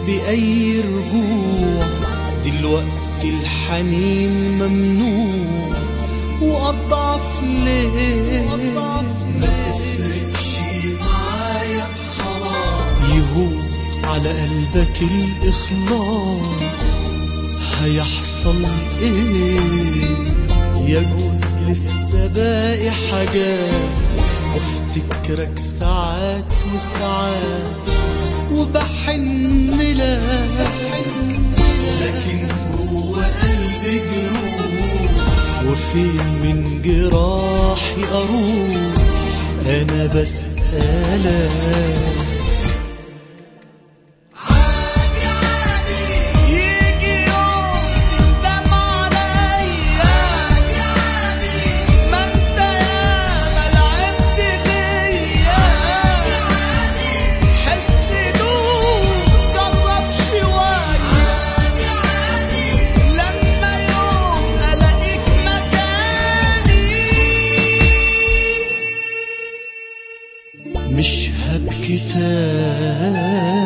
بأي رجوع دلوقتي الحنين ممنوع وأضعف ليه ما تفرقش معايا خلاص يهون على قلبك الإخلاص هيحصل ايه يجوز لسه باقي حاجات وافتكرك ساعات وساعات وبحن لك لكن جوه قلبي جروح وفين من جراحي اروح انا بسألك يجي يوم تندم عليا ما انت ياما لعبت بيا حس دوب جرب شوية لما يوم الاقيك مكاني مش هبكي تاني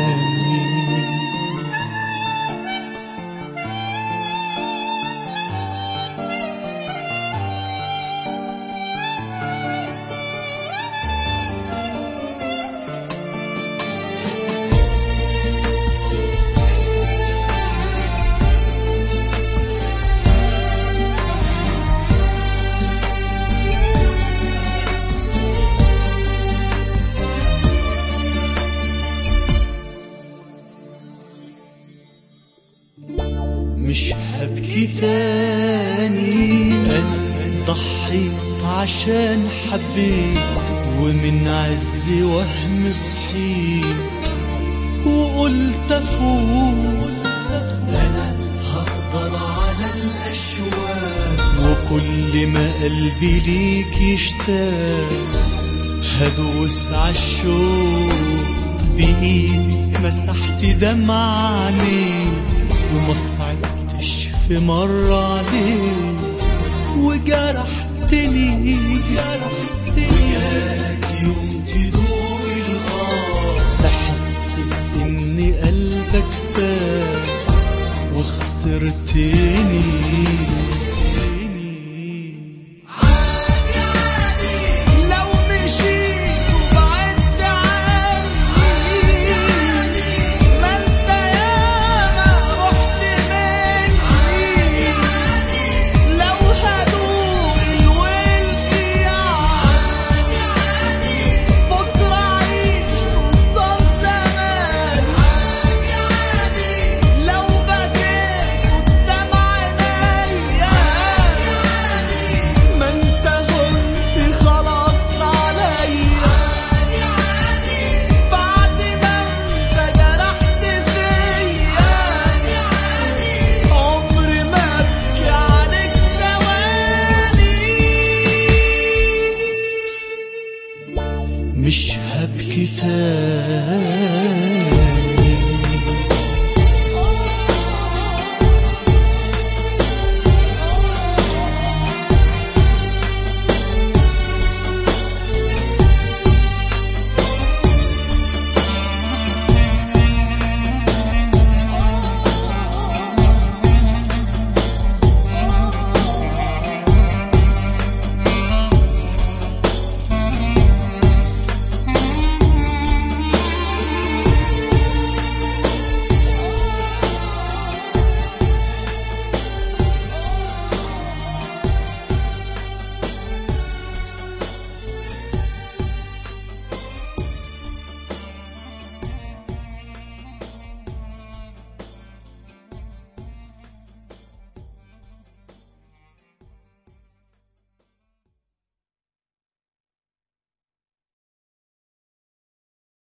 مش هبكي تاني انا ضحيت عشان حبيت ومن عز وهم صحيت وقلت افوق انا هقدر على الاشواق وكل ما قلبي ليك يشتاق هدوس عالشوق بإيدي مسحت دمع عينيك وما صعبتش في مرة عليك وجرحتني